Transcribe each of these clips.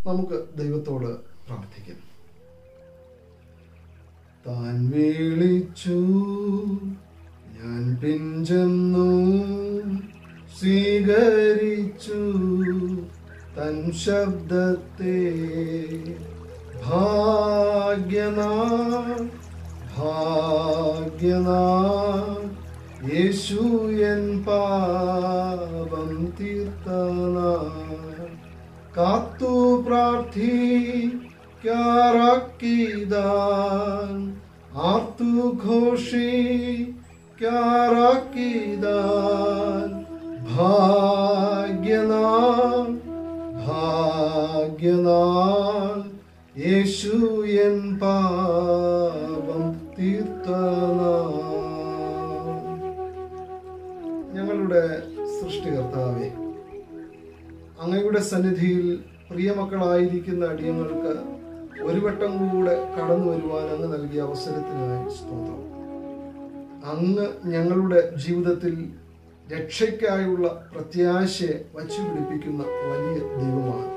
നമുക്ക് ദൈവത്തോട് പ്രാർത്ഥിക്കാം താൻ വിളിച്ചു ഞാൻ പിഞ്ചെന്നു സ്വീകരിച്ചു തൻ ശബ്ദത്തെ ഭാഗ്യനാ ഭാഗ്യനാ യേശു എൻ പാപം തീർത്തനാ കാത്തു പ്രാർത്ഥിക്കാറാക്കിതാൻ ആർത്തു ഘോഷിക്കാറാക്കിതാൻ ഭാഗ്യനാൻ ഭാഗ്യനാൻ യേശു എൻ പാപം തീർത്തനാൻ ഞങ്ങളുടെ സൃഷ്ടികർത്താവേ അങ്ങയുടെ സന്നിധിയിൽ പ്രിയമക്കളായിരിക്കുന്ന അടിയങ്ങൾക്ക് ഒരു വട്ടം കൂടെ കടന്നു വരുവാൻ അങ്ങ് നൽകിയ അവസരത്തിനായി സ്തോത്രം അങ്ങ് ഞങ്ങളുടെ ജീവിതത്തിൽ രക്ഷയ്ക്കായുള്ള പ്രത്യാശയെ വച്ചുപിടിപ്പിക്കുന്ന വലിയ ദൈവമാണ്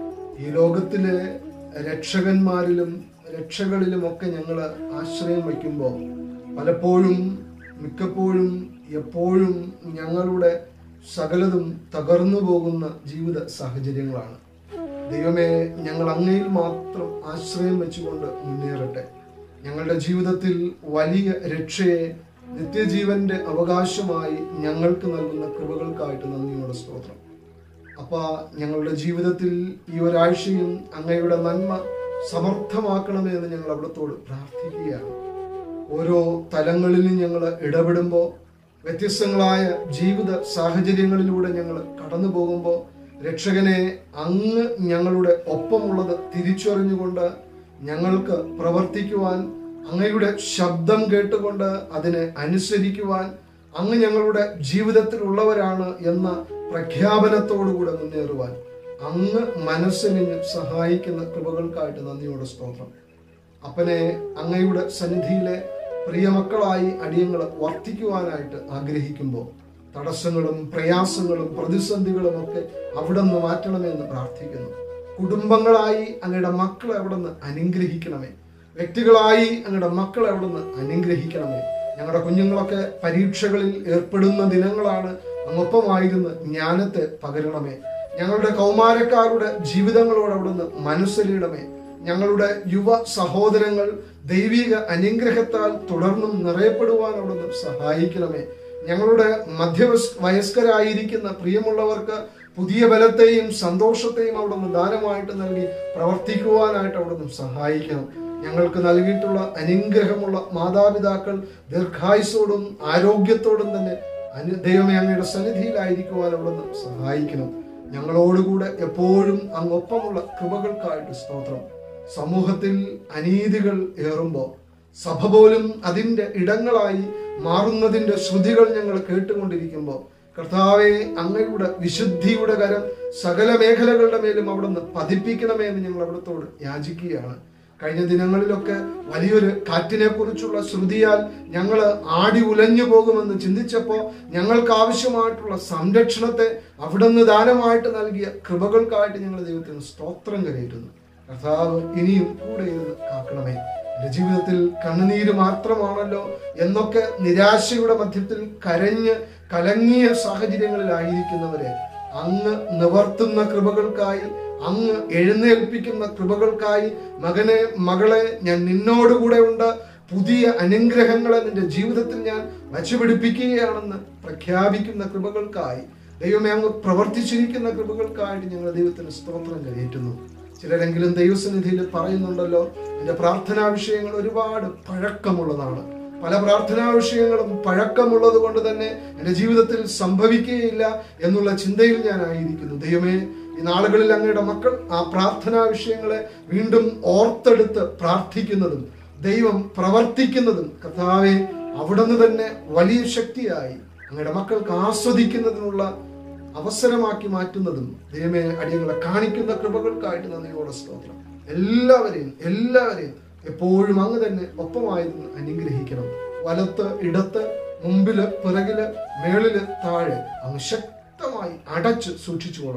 ഈ ലോകത്തിലെ രക്ഷകന്മാരിലും രക്ഷകളിലുമൊക്കെ ഞങ്ങൾ ആശ്രയം വയ്ക്കുമ്പോൾ പലപ്പോഴും മിക്കപ്പോഴും എപ്പോഴും ഞങ്ങളുടെ സകലതും തകർന്നു പോകുന്ന ജീവിത സാഹചര്യങ്ങളാണ് ദൈവമേ ഞങ്ങൾ അങ്ങയിൽ മാത്രം ആശ്രയം വെച്ചുകൊണ്ട് മുന്നേറട്ടെ ഞങ്ങളുടെ ജീവിതത്തിൽ വലിയ രക്ഷയെ നിത്യജീവന്റെ അവകാശമായി ഞങ്ങൾക്ക് നൽകുന്ന കൃപകൾക്കായിട്ട് നന്ദിയോടെ സ്തോത്രം അപ്പ ഞങ്ങളുടെ ജീവിതത്തിൽ ഈ ഒരാഴ്ചയും അങ്ങയുടെ നന്മ സമർത്ഥമാക്കണമേ എന്ന് ഞങ്ങൾ അവിടത്തോട് പ്രാർത്ഥിക്കുകയാണ് ഓരോ തലങ്ങളിലും ഞങ്ങൾ ഇടപെടുമ്പോൾ വ്യത്യസ്തങ്ങളായ ജീവിത സാഹചര്യങ്ങളിലൂടെ ഞങ്ങൾ കടന്നു പോകുമ്പോൾ രക്ഷകനെ അങ്ങ് ഞങ്ങളുടെ ഒപ്പമുള്ളത് തിരിച്ചറിഞ്ഞുകൊണ്ട് ഞങ്ങൾക്ക് പ്രവർത്തിക്കുവാൻ അങ്ങയുടെ ശബ്ദം കേട്ടുകൊണ്ട് അതിനെ അനുസരിക്കുവാൻ അങ്ങ് ഞങ്ങളുടെ ജീവിതത്തിലുള്ളവരാണ് എന്ന പ്രഖ്യാപനത്തോടുകൂടെ മുന്നേറുവാൻ അങ്ങ് മനസ്സിനെ സഹായിക്കുന്ന കൃപകൾക്കായിട്ട് നന്ദിയോടെ സ്തോത്രം അപ്പനെ അങ്ങയുടെ സന്നിധിയിലെ പ്രിയമക്കളായി അടിയങ്ങൾ വർത്തിക്കുവാനായിട്ട് ആഗ്രഹിക്കുമ്പോൾ തടസ്സങ്ങളും പ്രയാസങ്ങളും പ്രതിസന്ധികളും ഒക്കെ അവിടെ നിന്ന് മാറ്റണമെന്ന് പ്രാർത്ഥിക്കുന്നു കുടുംബങ്ങളായി അങ്ങയുടെ മക്കളെ അവിടെ നിന്ന് അനുഗ്രഹിക്കണമേ വ്യക്തികളായി അങ്ങയുടെ മക്കളെ അവിടെ നിന്ന് അനുഗ്രഹിക്കണമേ ഞങ്ങളുടെ കുഞ്ഞുങ്ങളൊക്കെ പരീക്ഷകളിൽ ഏർപ്പെടുന്ന ദിനങ്ങളാണ് അങ്ങൊപ്പമായിരുന്ന് ജ്ഞാനത്തെ പകരണമേ ഞങ്ങളുടെ കൗമാരക്കാരുടെ ജീവിതങ്ങളോട് അവിടുന്ന് മനസ്സലിയണമേ ഞങ്ങളുടെ യുവ സഹോദരങ്ങൾ ദൈവിക അനുഗ്രഹത്താൽ തുടർന്നും നിറയപ്പെടുവാൻ അവിടുന്ന് സഹായിക്കണമേ ഞങ്ങളുടെ മധ്യവസ് വയസ്കരായിരിക്കുന്ന പ്രിയമുള്ളവർക്ക് പുതിയ ബലത്തെയും സന്തോഷത്തെയും അവിടുന്ന് ദാനമായിട്ട് നൽകി പ്രവർത്തിക്കുവാനായിട്ട് അവിടുന്ന് സഹായിക്കണം ഞങ്ങൾക്ക് നൽകിയിട്ടുള്ള അനുഗ്രഹമുള്ള മാതാപിതാക്കൾ ദീർഘായുസോടും ആരോഗ്യത്തോടും തന്നെ അനു ദൈവമേ അങ്ങയുടെ സന്നിധിയിലായിരിക്കുവാൻ അവിടുന്ന് സഹായിക്കണം ഞങ്ങളോടുകൂടെ എപ്പോഴും അങ്ങൊപ്പമുള്ള കൃപകൾക്കായിട്ട് സ്തോത്രം സമൂഹത്തിൽ അനീതികൾ ഏറുമ്പോൾ സഭ പോലും അതിൻ്റെ ഇടങ്ങളായി മാറുന്നതിൻ്റെ ശ്രുതികൾ ഞങ്ങൾ കേട്ടുകൊണ്ടിരിക്കുമ്പോൾ കർത്താവെ അങ്ങയുടെ വിശുദ്ധിയുടെ കരം സകല മേഖലകളുടെ മേലും അവിടുന്ന് പതിപ്പിക്കണമേ എന്ന് ഞങ്ങൾ അവിടത്തോട് യാചിക്കുകയാണ് കഴിഞ്ഞ ദിനങ്ങളിലൊക്കെ വലിയൊരു കാറ്റിനെ കുറിച്ചുള്ള ശ്രുതിയാൽ ഞങ്ങൾ ആടി ഉലഞ്ഞു പോകുമെന്ന് ചിന്തിച്ചപ്പോൾ ഞങ്ങൾക്ക് ആവശ്യമായിട്ടുള്ള സംരക്ഷണത്തെ അവിടുന്ന് ദാനമായിട്ട് നൽകിയ കൃപകൾക്കായിട്ട് ഞങ്ങൾ ദൈവത്തിന് സ്തോത്രം കരയിട്ടുന്നു കർത്താവ് ഇനിയും കൂടെ ഇരുന്ന് കാക്കണമേ എൻ്റെ ജീവിതത്തിൽ കണ്ണുനീര് മാത്രമാണല്ലോ എന്നൊക്കെ നിരാശയുടെ മധ്യത്തിൽ കരഞ്ഞ് കലങ്ങിയ സാഹചര്യങ്ങളിലായിരിക്കുന്നവരെ അങ്ങ് നിവർത്തുന്ന കൃപകൾക്കായി അങ്ങ് എഴുന്നേൽപ്പിക്കുന്ന കൃപകൾക്കായി മകനെ മകളെ ഞാൻ നിന്നോടുകൂടെ ഉണ്ട് പുതിയ അനുഗ്രഹങ്ങളെ നിന്റെ ജീവിതത്തിൽ ഞാൻ വച്ചുപിടിപ്പിക്കുകയാണെന്ന് പ്രഖ്യാപിക്കുന്ന കൃപകൾക്കായി ദൈവമേ അങ്ങ് പ്രവർത്തിച്ചിരിക്കുന്ന കൃപകൾക്കായിട്ട് ഞങ്ങൾ ദൈവത്തിന് സ്തോത്രം കരയേറ്റുന്നു ചിലരെങ്കിലും ദൈവസന്നിധിയിൽ പറയുന്നുണ്ടല്ലോ എൻ്റെ പ്രാർത്ഥനാ വിഷയങ്ങൾ ഒരുപാട് പഴക്കമുള്ളതാണ് പല പ്രാർത്ഥനാ വിഷയങ്ങളും പഴക്കമുള്ളത് കൊണ്ട് തന്നെ എൻ്റെ ജീവിതത്തിൽ സംഭവിക്കുകയില്ല എന്നുള്ള ചിന്തയിൽ ഞാൻ ആയിരിക്കുന്നു ദൈവമേ ഈ നാളുകളിൽ അങ്ങയുടെ മക്കൾ ആ പ്രാർത്ഥനാ വിഷയങ്ങളെ വീണ്ടും ഓർത്തെടുത്ത് പ്രാർത്ഥിക്കുന്നതും ദൈവം പ്രവർത്തിക്കുന്നതും കർത്താവെ അവിടുന്ന് തന്നെ വലിയ ശക്തിയായി അങ്ങയുടെ മക്കൾക്ക് ആസ്വദിക്കുന്നതിനുള്ള അവസരമാക്കി മാറ്റുന്നതും ദൈവമേ അടിയങ്ങളെ കാണിക്കുന്ന കൃപകൾക്കായിട്ട് നന്ദിയോടെ സ്തോത്രം എല്ലാവരെയും എല്ലാവരെയും എപ്പോഴും അങ്ങ് തന്നെ ഒപ്പമായിരുന്നു അനുഗ്രഹിക്കണം വലത്ത് ഇടത്ത് മുമ്പില് പിറകില് മേളില് താഴെ അങ്ങ് ശക്തമായി അടച്ച് സൂക്ഷിച്ചു കൊള്ളണം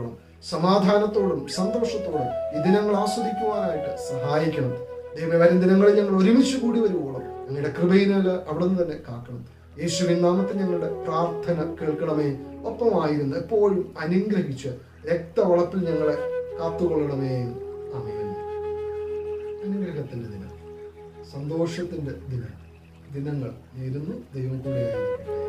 സമാധാനത്തോടും സന്തോഷത്തോടും ഈ ദിനങ്ങൾ ആസ്വദിക്കുവാനായിട്ട് സഹായിക്കണം ദൈവമേ വരും ദിനങ്ങളിൽ ഞങ്ങൾ ഒരുമിച്ച് കൂടി വരുവോളം ഞങ്ങളുടെ കൃപയിനാൽ അവിടെ നിന്ന് തന്നെ കാക്കണം യേശുവിൻ നാമത്തിൽ ഞങ്ങളുടെ പ്രാർത്ഥന കേൾക്കണമേ ഒപ്പമായിരുന്നു എപ്പോഴും അനുഗ്രഹിച്ച് രക്തവളപ്പിൽ ഞങ്ങളെ കാത്തുകൊള്ളണമേ അമേൻ അനുഗ്രഹത്തിന്റെ ദിനം സന്തോഷത്തിന്റെ ദിനം ദിനങ്ങൾ നേരുന്നു ദൈവം കൂടെ ആയിരിക്കട്ടെ